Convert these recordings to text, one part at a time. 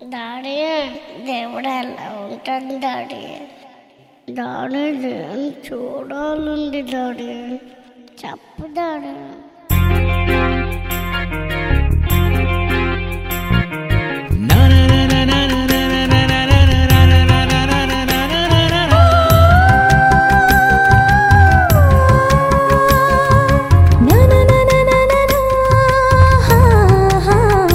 daddy దేవుడు ఎలా ఉంటాడు డాడీ డాడీ దేవుని చూడాలండి డాడీ చెప్పు డాడీ నా నా నా నా నా నా నా హా హా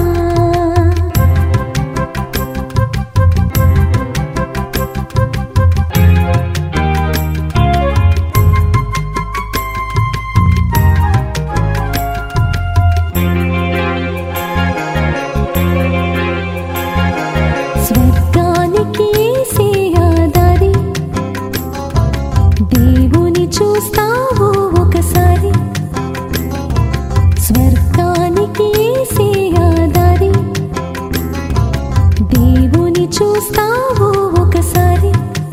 స్వర్గానికి దారి దేవుని చూస్తావు ఒకసారి స్వర్గానికి దారి దేవుని చూస్తావు ఒకసారి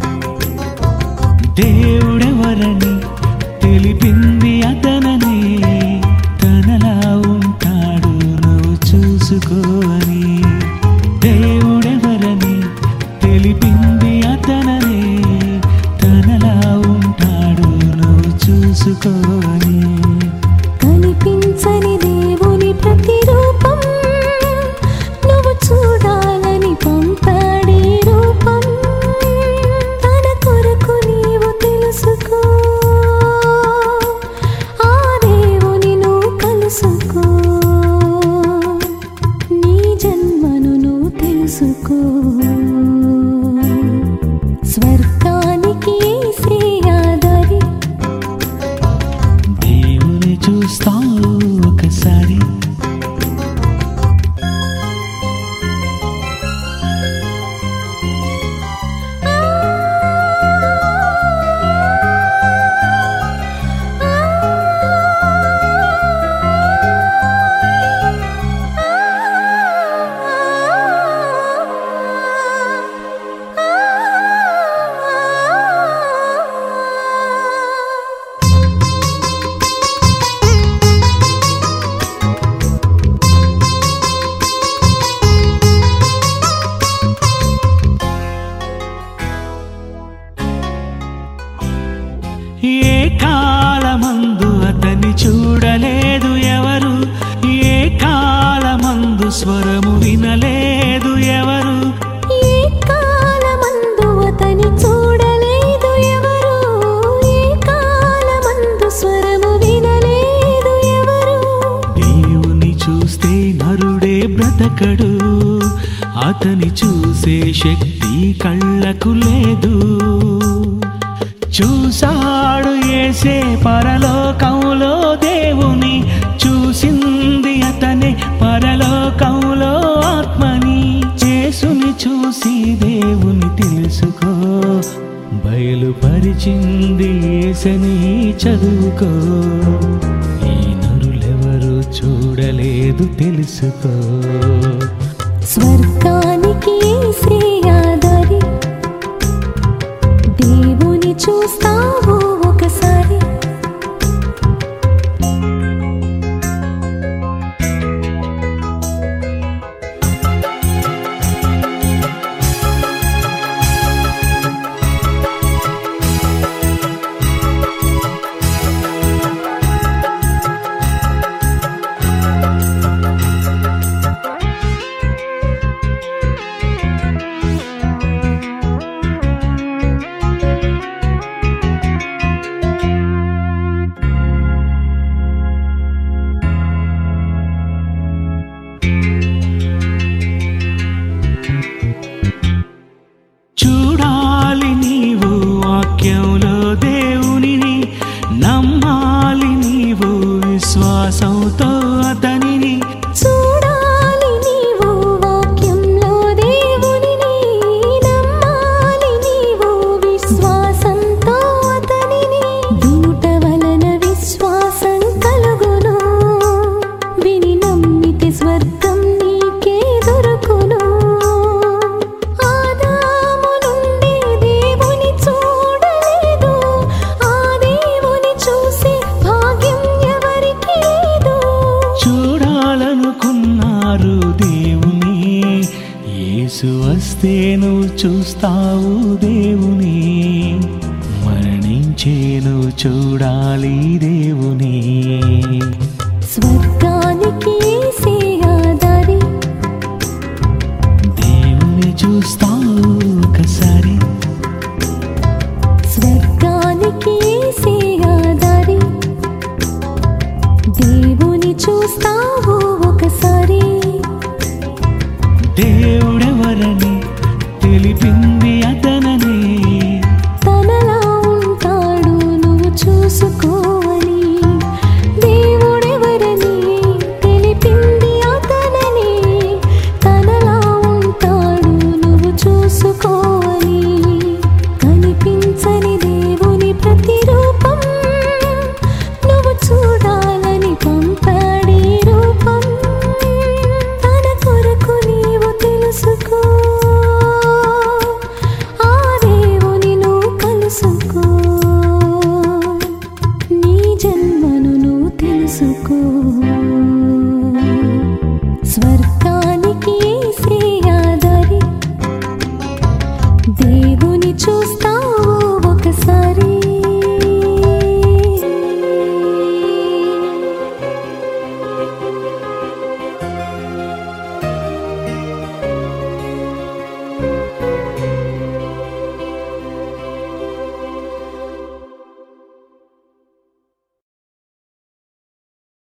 దేవుడెవరని తెలిపింది అతనని తనలా ఉంటాడు నువ్వు చూసుకోని దేవుడెవరని తెలిపింది అతనని తనలా ఉంటాడు నువ్వు చూసుకోని కనిపించని దేవుని ప్రతిరూపం నువ్వు చూడాలని పంపాడి రూపం తన కొరకు నీవు తెలుసుకో ఆ దేవుని నువ్వు కలుసుకో నీ జన్మను నువ్వు తెలుసుకో స్వర్గానికి శ్రేయాదారి దేవుని చూస్తావు ఒకసారి ఏ కాలమందు అతన్ని చూడలేదు ఎవరు ఏ కాలమందు స్వరము వినలేదు ఎవరు ఏ కాలమందు అతని చూడలేదు ఎవరు ఏ కాలమందు స్వరము వినలేదు ఎవరు దేవుని చూస్తే నరుడే బ్రతకడు అతని చూసే శక్తి కళ్ళకు లేదు చూసాడు ఏసే పరలోకంలో దేవుని చూసింది అతనే పరలోకంలో ఆత్మని చేసుని చూసి దేవుని తెలుసుకో బయలుపరిచింది ఏసని చదువుకో ఈ నరులెవరు చూడలేదు తెలుసుకో స్వర్గానికి శ్రేయాదారి దేవుని చూస్తావు ఒకసారి యేసు వస్తే నువ్వు చూస్తావు దేవుని మరణించే నువ్వు చూడాలి దేవుని స్వర్గానికి ఏసే ఆదారి దేవుని చూస్తావు ఒకసారి స్వర్గానికి ఏసే ఆదారి దేవుని చూస్తావు ఒకసారి దేవుడెవరని తెలిపింది అతనని తనలా ఉంటాడు నువ్వు చూసుకోవాలి దేవుడెవరని తెలిపింది అతనని తనలా ఉంటాడు నువ్వు చూసుకోవాలి కనిపించని దేవుని ప్రతిరూపం నువ్వు చూడాలని పంపాడి రూపం తన కొరకు నీవు తెలుసుకో ఆ దేవుని నువ్వు కలుసుకో నీ జన్మను నువ్వు తెలుసుకో స్వర్గ